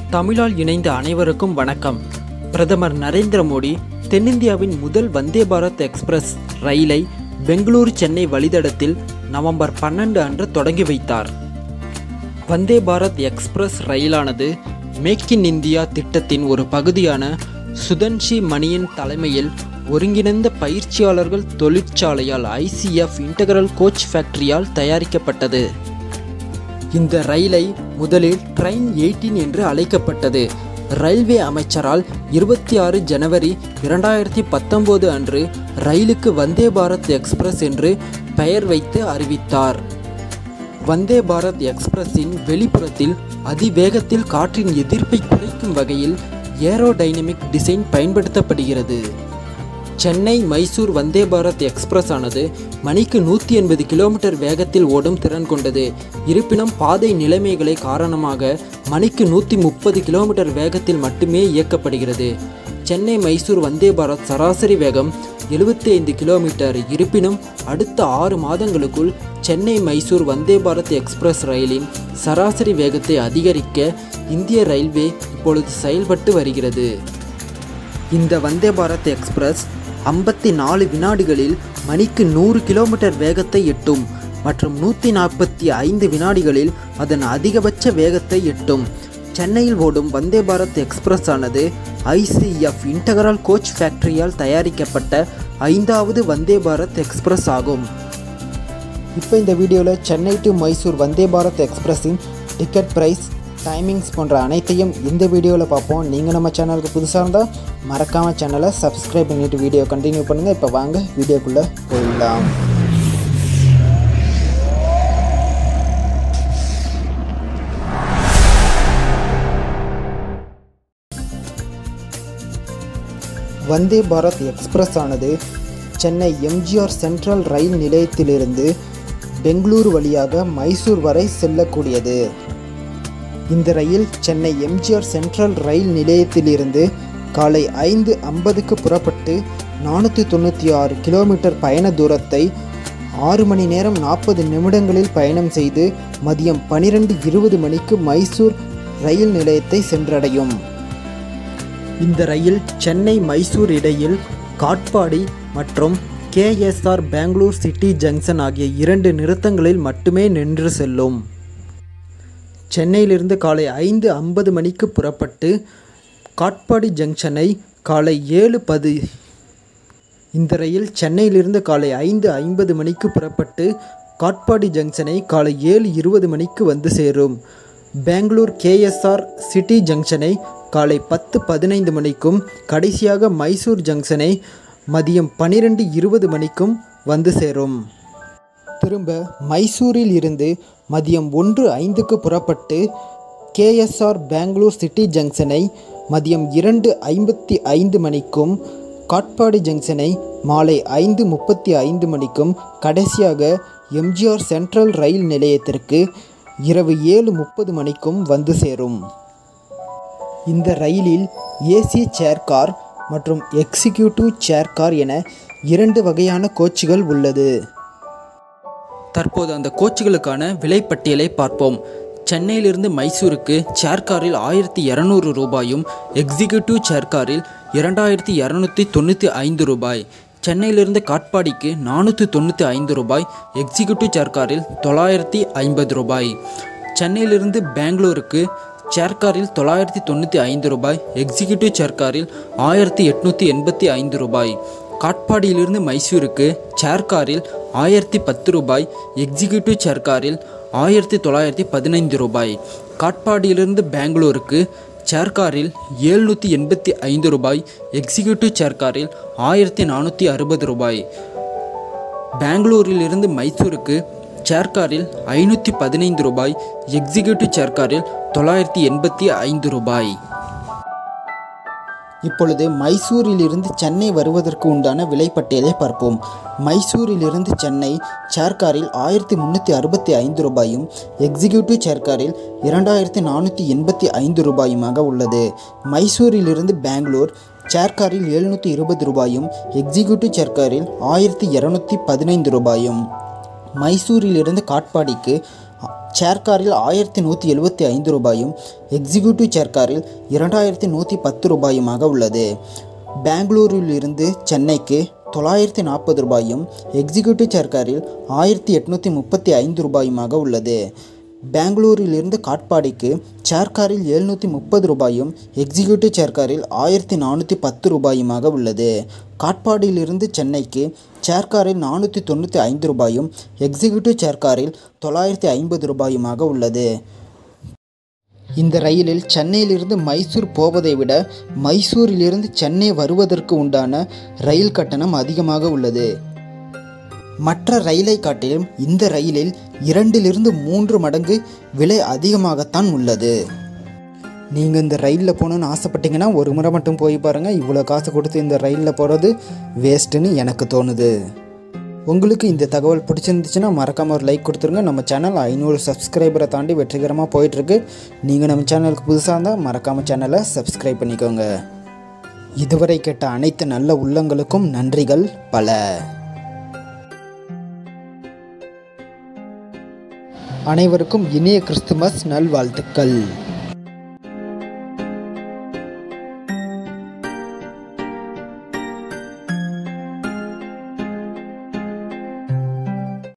தமிழால் இணைந்த அனைவருக்கும் வணக்கம் பிரதமர் நரேந்திர மோடி தென்னிந்தியாவின் முதல் வந்தே பாரத் எக்ஸ்பிரஸ் ரயிலை பெங்களூரு சென்னை வழித்தடத்தில் நவம்பர் பன்னெண்டு அன்று தொடங்கி வைத்தார் வந்தே பாரத் எக்ஸ்பிரஸ் ரயிலானது மேக் இன் இந்தியா திட்டத்தின் ஒரு பகுதியான சுதன்ஷி மணியின் தலைமையில் ஒருங்கிணைந்த பயிற்சியாளர்கள் தொழிற்சாலையால் ஐசிஎஃப் இன்டகரல் கோச் ஃபேக்டரியால் தயாரிக்கப்பட்டது இந்த ரயிலை முதலில் ட்ரெயின் எயிட்டீன் என்று அழைக்கப்பட்டது ரயில்வே அமைச்சரால் இருபத்தி ஆறு ஜனவரி இரண்டாயிரத்தி பத்தொம்போது அன்று ரயிலுக்கு வந்தே பாரத் எக்ஸ்பிரஸ் என்று பெயர் வைத்து அறிவித்தார் வந்தே பாரத் எக்ஸ்பிரஸின் வெளிப்புறத்தில் அதிவேகத்தில் காற்றின் எதிர்ப்பை குறைக்கும் வகையில் ஏரோடைனமிக் டிசைன் பயன்படுத்தப்படுகிறது சென்னை மைசூர் வந்தே பாரத் எக்ஸ்பிரஸ் ஆனது மணிக்கு நூற்றி எண்பது கிலோமீட்டர் வேகத்தில் ஓடும் திறன் கொண்டது இருப்பினும் பாதை நிலைமைகளை காரணமாக மணிக்கு நூற்றி முப்பது கிலோமீட்டர் வேகத்தில் மட்டுமே இயக்கப்படுகிறது சென்னை மைசூர் வந்தே பாரத் சராசரி வேகம் எழுபத்தி ஐந்து கிலோமீட்டர் இருப்பினும் அடுத்த ஆறு மாதங்களுக்குள் சென்னை மைசூர் வந்தே பாரத் எக்ஸ்பிரஸ் ரயிலின் சராசரி வேகத்தை அதிகரிக்க இந்திய ரயில்வே இப்பொழுது செயல்பட்டு வருகிறது இந்த வந்தே பாரத் எக்ஸ்பிரஸ் ஐம்பத்தி நாலு வினாடிகளில் மணிக்கு நூறு கிலோமீட்டர் வேகத்தை எட்டும் மற்றும் நூற்றி நாற்பத்தி ஐந்து வினாடிகளில் அதன் அதிகபட்ச வேகத்தை எட்டும் சென்னையில் ஓடும் வந்தே பாரத் எக்ஸ்பிரஸ் ஆனது ஐசிஎஃப் இன்டகரல் கோச் ஃபேக்டரியால் தயாரிக்கப்பட்ட ஐந்தாவது வந்தே பாரத் எக்ஸ்பிரஸ் ஆகும் இப்போ இந்த வீடியோவில் சென்னை டு மைசூர் வந்தே பாரத் எக்ஸ்பிரஸின் டிக்கெட் ப்ரைஸ் டைமிங்ஸ் போன்ற அனைத்தையும் இந்த வீடியோவில் பார்ப்போம் நீங்கள் நம்ம சேனலுக்கு புதுசாக இருந்தால் மறக்காமல் சேனலை சப்ஸ்கிரைப் பண்ணிவிட்டு வீடியோ கண்டினியூ பண்ணுங்கள் இப்போ வாங்க வீடியோக்குள்ளே போயிடலாம் வந்தே பாரத் எக்ஸ்பிரஸ் ஆனது சென்னை எம்ஜிஆர் சென்ட்ரல் ரயில் நிலையத்திலிருந்து பெங்களூரு வழியாக மைசூர் வரை செல்லக்கூடியது இந்த ரயில் சென்னை எம்ஜிஆர் சென்ட்ரல் ரயில் நிலையத்திலிருந்து காலை ஐந்து ஐம்பதுக்கு புறப்பட்டு நானூற்றி தொண்ணூற்றி ஆறு கிலோமீட்டர் பயண தூரத்தை ஆறு மணி நேரம் நாற்பது நிமிடங்களில் பயணம் செய்து மதியம் பனிரெண்டு இருபது மணிக்கு மைசூர் ரயில் நிலையத்தை சென்றடையும் இந்த ரயில் சென்னை மைசூர் இடையில் காட்பாடி மற்றும் கேஎஸ்ஆர் பெங்களூர் சிட்டி ஜங்ஷன் ஆகிய இரண்டு நிறுத்தங்களில் மட்டுமே நின்று செல்லும் சென்னையிலிருந்து காலை ஐந்து ஐம்பது மணிக்கு புறப்பட்டு காட்பாடி ஜங்ஷனை காலை ஏழு பது இந்த ரயில் சென்னையிலிருந்து காலை ஐந்து ஐம்பது மணிக்கு புறப்பட்டு காட்பாடி ஜங்ஷனை காலை ஏழு இருபது மணிக்கு வந்து சேரும் பெங்களூர் கேஎஸ்ஆர் சிட்டி ஜங்ஷனை காலை பத்து பதினைந்து மணிக்கும் கடைசியாக மைசூர் ஜங்ஷனை மதியம் பன்னிரெண்டு இருபது மணிக்கும் வந்து சேரும் திரும்ப மைசூரில் இருந்து மதியம் ஒன்று ஐந்துக்கு புறப்பட்டு கேஎஸ்ஆர் பெங்களூர் சிட்டி ஜங்ஷனை மதியம் இரண்டு ஐம்பத்தி ஐந்து மணிக்கும் காட்பாடி ஜங்ஷனை மாலை ஐந்து முப்பத்தி ஐந்து மணிக்கும் கடைசியாக எம்ஜிஆர் சென்ட்ரல் ரயில் நிலையத்திற்கு இரவு ஏழு முப்பது மணிக்கும் வந்து சேரும் இந்த ரயிலில் ஏசி சேர் கார் மற்றும் எக்ஸிக்யூட்டிவ் சேர் கார் என இரண்டு வகையான கோச்சுகள் உள்ளது தற்போது அந்த கோச்சுகளுக்கான விலைப்பட்டியலை பார்ப்போம் சென்னையிலிருந்து மைசூருக்கு சேர்காரில் ஆயிரத்தி இரநூறு ரூபாயும் எக்ஸிக்யூட்டிவ் சேர்காரில் இரண்டாயிரத்தி இரநூத்தி தொண்ணூற்றி ஐந்து ரூபாய் சென்னையிலிருந்து காட்பாடிக்கு நானூற்றி தொண்ணூற்றி ஐந்து ரூபாய் எக்ஸிக்யூட்டிவ் சேர்காரில் தொள்ளாயிரத்தி ஐம்பது ரூபாய் சென்னையிலிருந்து பெங்களூருக்கு சேர்காரில் தொள்ளாயிரத்தி தொண்ணூற்றி ஐந்து ரூபாய் எக்ஸிக்யூட்டிவ் சேர்காரில் ஆயிரத்தி எட்நூற்றி எண்பத்தி ஐந்து ரூபாய் காட்பாடியிலிருந்து மைசூருக்கு சேர்காரில் ஆயிரத்தி பத்து ரூபாய் எக்ஸிக்யூட்டிவ் சேர்காரில் ஆயிரத்தி தொள்ளாயிரத்தி பதினைந்து ரூபாய் காட்பாடியிலிருந்து பெங்களூருக்கு சேர்காரில் ஏழ்நூற்றி எண்பத்தி ஐந்து ரூபாய் எக்ஸிக்யூட்டிவ் சேர்காரில் ஆயிரத்தி நானூற்றி அறுபது ரூபாய் பெங்களூரிலிருந்து மைசூருக்கு சேர்காரில் ஐநூற்றி பதினைந்து ரூபாய் எக்ஸிக்யூட்டிவ் சேர்காரில் தொள்ளாயிரத்தி எண்பத்தி ஐந்து ரூபாய் இப்பொழுது மைசூரிலிருந்து சென்னை வருவதற்கு உண்டான விலைப்பட்டியலை பார்ப்போம் மைசூரிலிருந்து சென்னை சேர்காரில் ஆயிரத்தி முந்நூற்றி அறுபத்தி ஐந்து ரூபாயும் எக்ஸிக்யூட்டிவ் சேர்காரில் இரண்டாயிரத்தி நானூற்றி எண்பத்தி ஐந்து ரூபாயுமாக உள்ளது மைசூரிலிருந்து பெங்களூர் சேர்காரில் எழுநூற்றி இருபது ரூபாயும் எக்ஸிக்யூட்டிவ் சேர்காரில் ஆயிரத்தி இரநூத்தி பதினைந்து ரூபாயும் மைசூரிலிருந்து காட்பாடிக்கு சேர் காரில் ஆயிரத்தி நூற்றி எழுபத்தி ஐந்து ரூபாயும் எக்ஸிக்யூட்டிவ் சேர் காரில் இரண்டாயிரத்தி நூற்றி பத்து ரூபாயுமாக உள்ளது பெங்களூரில் இருந்து சென்னைக்கு தொள்ளாயிரத்தி நாற்பது ரூபாயும் எக்ஸிக்யூட்டிவ் சேர் காரில் ஆயிரத்தி எட்நூற்றி முப்பத்தி ஐந்து ரூபாயுமாக உள்ளது பெங்களூரிலிருந்து காட்பாடிக்கு சேர் காரில் எழுநூற்றி முப்பது ரூபாயும் எக்ஸிக்யூட்டிவ் சேர் காரில் ஆயிரத்தி நானூற்றி பத்து ரூபாயுமாக உள்ளது காட்பாடியிலிருந்து சென்னைக்கு சேர் காரில் நானூற்றி தொண்ணூற்றி ஐந்து ரூபாயும் எக்ஸிக்யூட்டிவ் சேர் காரில் தொள்ளாயிரத்தி ஐம்பது ரூபாயுமாக உள்ளது இந்த ரயிலில் சென்னையிலிருந்து மைசூர் போவதை விட மைசூரிலிருந்து சென்னை வருவதற்கு உண்டான ரயில் கட்டணம் அதிகமாக உள்ளது மற்ற ரயிலை காட்டிலும் இந்த ரயிலில் இரண்டிலிருந்து மூன்று மடங்கு விலை அதிகமாகத்தான் உள்ளது நீங்கள் இந்த ரயிலில் போகணுன்னு ஆசைப்பட்டீங்கன்னா ஒரு முறை மட்டும் போய் பாருங்கள் இவ்வளோ காசு கொடுத்து இந்த ரயிலில் போகிறது வேஸ்ட்டுன்னு எனக்கு தோணுது உங்களுக்கு இந்த தகவல் பிடிச்சிருந்துச்சுன்னா மறக்காமல் ஒரு லைக் கொடுத்துருங்க நம்ம சேனல் ஐநூறு சப்ஸ்கிரைபரை தாண்டி வெற்றிகரமாக போயிட்டுருக்கு நீங்கள் நம்ம சேனலுக்கு புதுசாக இருந்தால் மறக்காமல் சேனலை சப்ஸ்கிரைப் பண்ணிக்கோங்க இதுவரை கேட்ட அனைத்து நல்ல உள்ளங்களுக்கும் நன்றிகள் பல அனைவருக்கும் இனிய கிறிஸ்துமஸ் நல்வாழ்த்துக்கள்